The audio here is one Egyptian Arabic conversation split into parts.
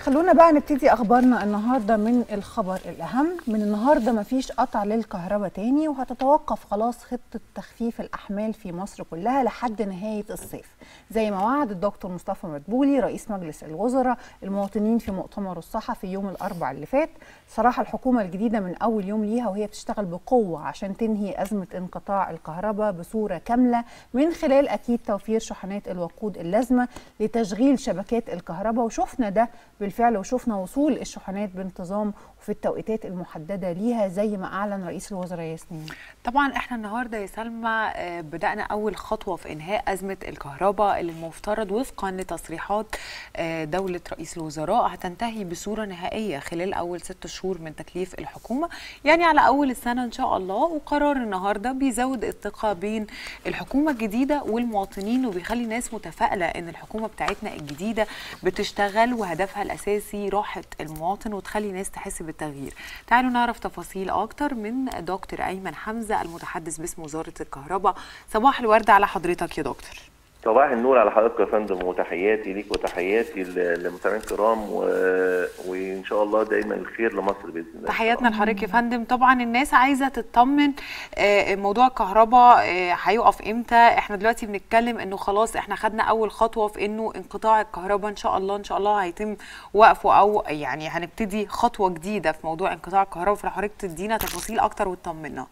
خلونا بقى نبتدي اخبارنا النهارده من الخبر الاهم من النهارده مفيش قطع للكهرباء تاني وهتتوقف خلاص خطه تخفيف الاحمال في مصر كلها لحد نهايه الصيف زي ما وعد الدكتور مصطفى مدبولي رئيس مجلس الوزراء المواطنين في مؤتمره الصحفي يوم الاربعاء اللي فات صراحه الحكومه الجديده من اول يوم ليها وهي بتشتغل بقوه عشان تنهي ازمه انقطاع الكهرباء بصوره كامله من خلال اكيد توفير شحنات الوقود اللازمه لتشغيل شبكات الكهرباء وشفنا ده بالفعل وشفنا وصول الشحنات بانتظام وفي التوقيتات المحدده ليها زي ما اعلن رئيس الوزراء ياسمين طبعا احنا النهارده يا سلمى بدانا اول خطوه في انهاء ازمه الكهرباء اللي المفترض وفقا لتصريحات دوله رئيس الوزراء هتنتهي بصوره نهائيه خلال اول ست شهور من تكليف الحكومه يعني على اول السنه ان شاء الله وقرار النهارده بيزود الثقه بين الحكومه الجديده والمواطنين وبيخلي الناس متفائله ان الحكومه بتاعتنا الجديده بتشتغل وهدفها الاساسي راحه المواطن وتخلي الناس تحس بالتغيير تعالوا نعرف تفاصيل اكتر من دكتور ايمن حمزه المتحدث باسم وزاره الكهرباء صباح الورد على حضرتك يا دكتور صباح النور على حضرتك يا فندم وتحياتي ليك وتحياتي للمستمعين الكرام و... وان شاء الله دايما الخير لمصر باذن الله تحياتنا لحضرتك يا فندم طبعا الناس عايزه تطمن موضوع الكهرباء هيقف امتى احنا دلوقتي بنتكلم انه خلاص احنا خدنا اول خطوه في انه انقطاع الكهرباء ان شاء الله ان شاء الله هيتم وقفه او يعني هنبتدي خطوه جديده في موضوع انقطاع الكهرباء فحضرتك تدينا تفاصيل اكتر وتطمنا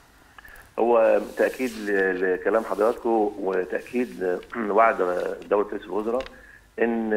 هو تاكيد لكلام حضراتكم وتاكيد وعد دوله رئيس الوزراء ان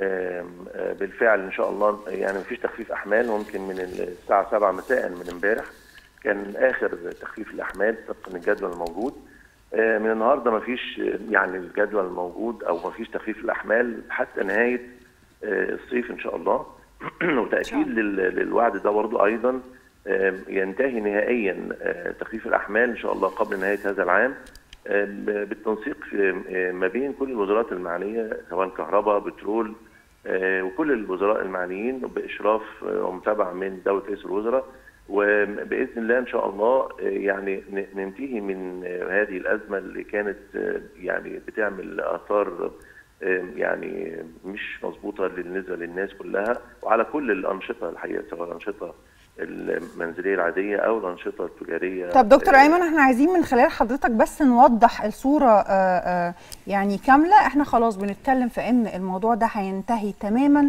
بالفعل ان شاء الله يعني مفيش تخفيف احمال ممكن من الساعه 7 مساء من امبارح كان اخر تخفيف الاحمال طبقا للجدول الموجود من النهارده مفيش يعني الجدول الموجود او مفيش تخفيف الاحمال حتى نهايه الصيف ان شاء الله وتاكيد للوعد ده برضه ايضا ينتهي نهائيا تخفيف الاحمال ان شاء الله قبل نهايه هذا العام بالتنسيق ما بين كل الوزارات المعنيه سواء كهرباء بترول وكل الوزراء المعنيين باشراف ومتابعه من دوله رئيس الوزراء وباذن الله ان شاء الله يعني ننتهي من هذه الازمه اللي كانت يعني بتعمل اثار يعني مش مظبوطه بالنسبه للناس كلها وعلى كل الانشطه الحقيقه سواء الانشطه المنزليه العاديه او الانشطه التجاريه طب دكتور ايمن احنا عايزين من خلال حضرتك بس نوضح الصوره آآ آآ يعني كامله احنا خلاص بنتكلم في ان الموضوع ده هينتهي تماما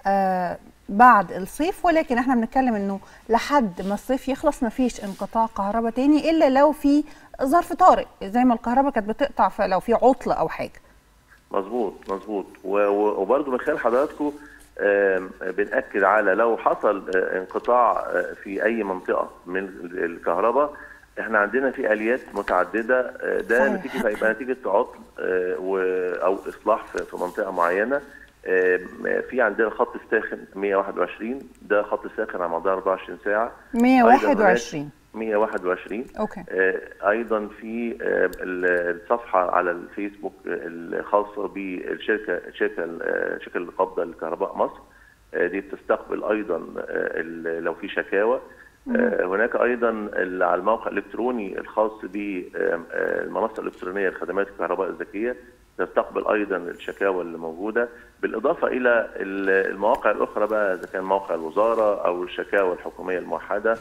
بعد الصيف ولكن احنا بنتكلم انه لحد ما الصيف يخلص ما فيش انقطاع كهرباء تاني الا لو في ظرف طارئ زي ما الكهرباء كانت بتقطع لو في عطله او حاجه مظبوط مظبوط وبرده من خلال حضراتكم بنأكد على لو حصل انقطاع في أي منطقة من الكهرباء احنا عندنا في آليات متعددة ده صحيح. نتيجة هيبقى نتيجة عطل أو إصلاح في منطقة معينة في عندنا خط الساخن 121 ده خط ساخن على مدار 24 ساعة 121 121 اوكي ايضا في الصفحه على الفيسبوك الخاصه بالشركه الشركه شركه القابضه لكهرباء مصر دي بتستقبل ايضا لو في شكاوى هناك ايضا على الموقع الالكتروني الخاص بالمنصه الالكترونيه لخدمات الكهرباء الذكيه تستقبل ايضا الشكاوى اللي موجوده بالاضافه الى المواقع الاخرى بقى اذا كان موقع الوزاره او الشكاوى الحكوميه الموحده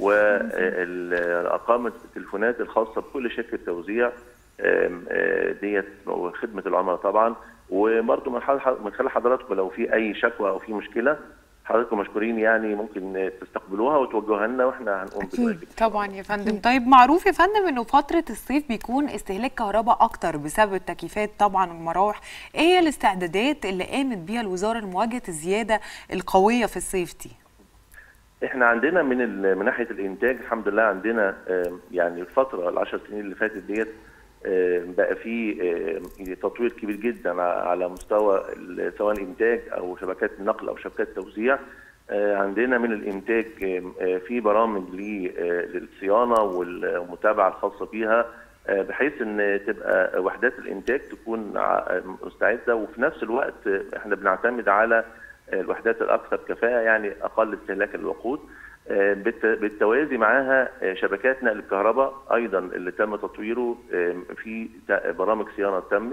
وارقام التليفونات الخاصه بكل شركه توزيع ديت خدمه العملاء طبعا وبرضه من خلال حضراتكم لو في اي شكوى او في مشكله حضراتكم مشكورين يعني ممكن تستقبلوها وتوجهوها لنا واحنا هنقوم بالواجب طبعا يا فندم طيب معروف يا فندم انه فتره الصيف بيكون استهلاك كهرباء اكتر بسبب التكييفات طبعا والمراوح ايه هي الاستعدادات اللي قامت بيها الوزاره لمواجهه الزياده القويه في الصيف دي احنا عندنا من من ناحيه الانتاج الحمد لله عندنا يعني الفتره العشر سنين اللي فاتت ديت بقى في تطوير كبير جدا على مستوى سواء الانتاج او شبكات النقل او شبكات التوزيع عندنا من الانتاج في برامج للصيانه والمتابعه الخاصه بيها بحيث ان تبقى وحدات الانتاج تكون مستعده وفي نفس الوقت احنا بنعتمد على الوحدات الاكثر كفاءه يعني اقل استهلاك للوقود بالتوازي معاها شبكات نقل الكهرباء ايضا اللي تم تطويره في برامج صيانه تمت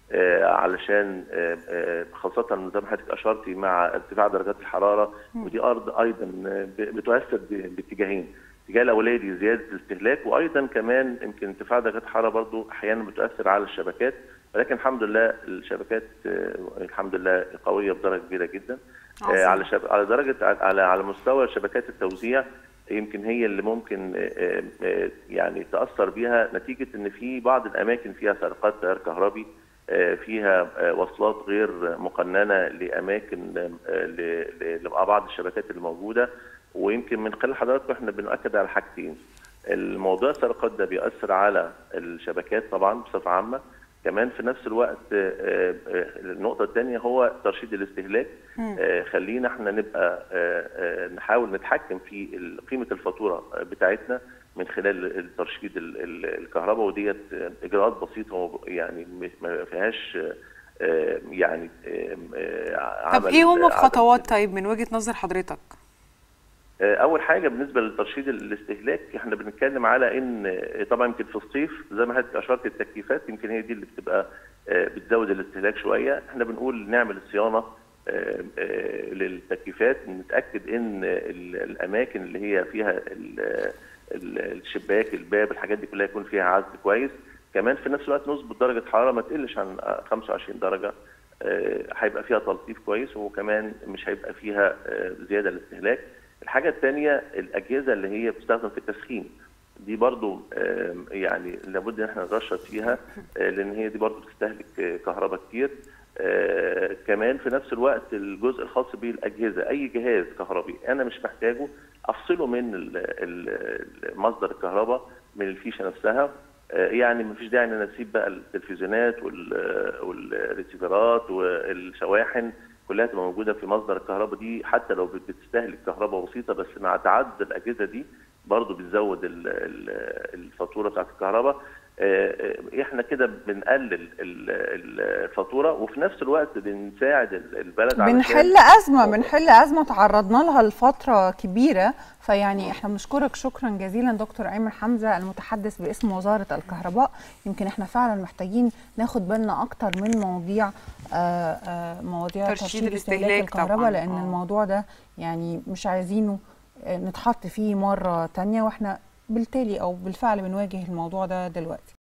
آه، علشان آه، آه، خاصه زي ما حضرتك اشرتي مع ارتفاع درجات الحراره ودي ارض ايضا آه، ب- بتؤثر ب- باتجاهين الاتجاه الاولاني دي زياده الاستهلاك وايضا كمان يمكن ارتفاع درجات الحراره برضو احيانا بتؤثر على الشبكات ولكن الحمد لله الشبكات آه، الحمد لله قويه بدرجه كبيره جدا آه، عظيم. على شب... على درجه على على مستوى شبكات التوزيع يمكن هي اللي ممكن آه، آه، يعني تاثر بيها نتيجه ان في بعض الاماكن فيها سرقات تيار كهربي آه، فيها آه، وصلات غير مقننه لاماكن آه، ل- ل- لبعض الشبكات اللي موجوده ويمكن من خلال حضراتكم احنا بنؤكد على حاجتين الموضوع السرقات ده بيأثر على الشبكات طبعا بصفه عامه كمان في نفس الوقت آه، آه، النقطة الثانية هو ترشيد الاستهلاك آه، خلينا احنا نبقى آه، آه، نحاول نتحكم في ال- قيمة الفاتورة بتاعتنا من خلال الترشيد ال- ال- الكهرباء وديت آه، إجراءات بسيطة وب- يعني م- ما فيهاش آه، آه، يعني آه، آه، طب عمل- ايه هم عدم- الخطوات طيب من وجهة نظر حضرتك آه، اول حاجه بالنسبه لترشيد الاستهلاك احنا بنتكلم على ان آه، طبعا يمكن في الصيف زي ما حضرتك اشرت التكييفات يمكن هي دي اللي بتبقى آه، بتزود الاستهلاك شويه احنا بنقول نعمل صيانه آه، آه، للتكييفات نتاكد ان ال- الاماكن اللي هي فيها ال- ال- الشباك الباب الحاجات دي كلها يكون فيها عزل كويس كمان في نفس الوقت نظبط درجه حراره ما تقلش عن آه، 25 درجه آه، هيبقى فيها تلطيف كويس وكمان مش هيبقى فيها آه، زياده الاستهلاك الحاجة الثانية الأجهزة اللي هي بتستخدم في التسخين دي برضو آم، يعني لابد ان احنا نرشد فيها آه، لان هي دي برضو بتستهلك آه، كهرباء كتير آه، كمان في نفس الوقت الجزء الخاص بالاجهزه اي جهاز كهربي انا مش محتاجه افصله من ال- ال- مصدر الكهرباء من الفيشه نفسها آه، يعني مفيش داعي ان انا اسيب بقى التلفزيونات وال- والريسيفرات والشواحن كلها تبقى موجوده في مصدر الكهرباء دي حتى لو بت- بتستهلك كهرباء بسيطه بس مع تعدد الاجهزه دي برضه بتزود ال- ال- الفاتوره بتاعت الكهرباء آه، آه، احنا كده بنقلل ال- ال- الفاتوره وفي نفس الوقت بنساعد ال- البلد علشان- بنحل ازمه بنحل ازمه تعرضنا لها لفتره كبيره فيعني احنا بنشكرك شكرا جزيلا دكتور ايمن حمزه المتحدث باسم وزاره الكهرباء يمكن احنا فعلا محتاجين ناخد بالنا اكتر من مواضيع آه، آه، مواضيع ترشيد ترشيد استهلاك الاستهلاك طبعاً، الكهرباء لان آه. الموضوع ده يعني مش عايزينه آه، نتحط فيه مره تانية واحنا بالتالي او بالفعل بنواجه الموضوع ده دلوقتي